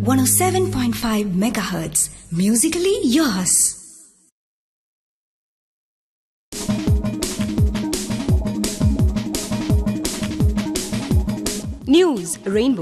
107.5 megahertz. Musically yours. News Rainbow.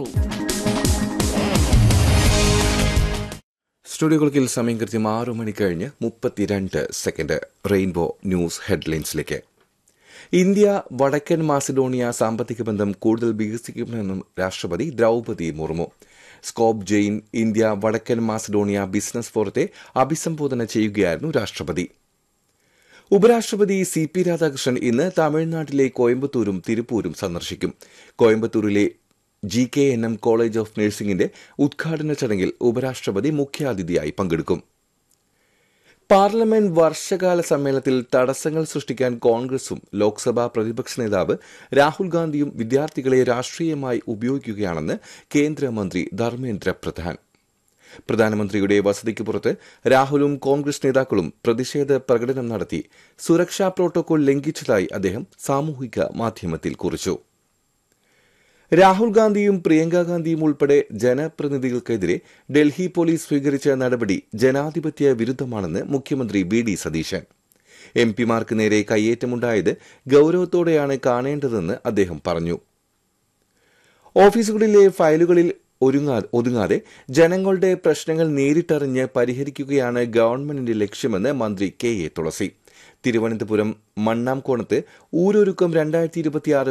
സ്റ്റുഡിയോകൾക്കിൽ സമയം കൃത്യം ആറു മണി കഴിഞ്ഞ് മുപ്പത്തിരണ്ട് സെക്കൻഡ് റെയിൻബോ ന്യൂസ് ഹെഡ്ലൈൻസിലേക്ക് ഇന്ത്യ വടക്കൻ മാസിഡോണിയ സാമ്പത്തിക ബന്ധം കൂടുതൽ വികസിക്കുമെന്നും രാഷ്ട്രപതി ദ്രൌപതി മുർമു സ്കോപ്പ് ജെയിൻ ഇന്ത്യ വടക്കൻ മാസിഡോണിയ ബിസിനസ് ഫോറത്തെ അഭിസംബോധന ചെയ്യുകയായിരുന്നു രാഷ്ട്രപതി ഉപരാഷ്ട്രപതി സി പി രാധാകൃഷ്ണൻ ഇന്ന് തമിഴ്നാട്ടിലെ കോയമ്പത്തൂരും തിരുപ്പൂരും സന്ദർശിക്കും കോയമ്പത്തൂരിലെ G K N M college of നഴ്സിംഗിന്റെ ഉദ്ഘാടന ചടങ്ങിൽ ഉപരാഷ്ട്രപതി മുഖ്യാതിഥിയായി പങ്കെടുക്കും പാർലമെന്റ് വർഷകാല സമ്മേളനത്തിൽ തടസ്സങ്ങൾ സൃഷ്ടിക്കാൻ കോൺഗ്രസും ലോക്സഭാ പ്രതിപക്ഷ നേതാവ് രാഹുൽ ഗാന്ധിയും വിദ്യാർത്ഥികളെ രാഷ്ട്രീയമായി ഉപയോഗിക്കുകയാണെന്ന് കേന്ദ്രമന്ത്രി ധർമ്മേന്ദ്ര പ്രധാൻ പ്രധാനമന്ത്രിയുടെ വസതിക്ക് പുറത്ത് രാഹുലും കോൺഗ്രസ് നേതാക്കളും പ്രതിഷേധ പ്രകടനം നടത്തി സുരക്ഷാ പ്രോട്ടോകോൾ ലംഘിച്ചതായി അദ്ദേഹം സാമൂഹിക മാധ്യമത്തിൽ കുറിച്ചു രാഹുൽ ഗാന്ധിയും പ്രിയങ്ക ഗാന്ധിയും ഉൾപ്പെടെ ജനപ്രതിനിധികൾക്കെതിരെ ഡൽഹി പോലീസ് സ്വീകരിച്ച നടപടി ജനാധിപത്യ വിരുദ്ധമാണെന്ന് മുഖ്യമന്ത്രി വി ഡി സതീശൻ എം പിമാർക്ക് നേരെ കയ്യേറ്റമുണ്ടായത് ഗൌരവത്തോടെയാണ് കാണേണ്ടതെന്ന് അദ്ദേഹം പറഞ്ഞു ഓഫീസുകളിലെ ഫയലുകളിൽ ഒരുങ്ങാ ഒതുങ്ങാതെ ജനങ്ങളുടെ പ്രശ്നങ്ങൾ നേരിട്ടറിഞ്ഞ് പരിഹരിക്കുകയാണ് ഗവൺമെന്റിന്റെ ലക്ഷ്യമെന്ന് മന്ത്രി കെ എ തുളസി തിരുവനന്തപുരം മണ്ണാംകോണത്ത് ഊരൊരുക്കം രണ്ടായിരത്തി ഇരുപത്തിയാറ്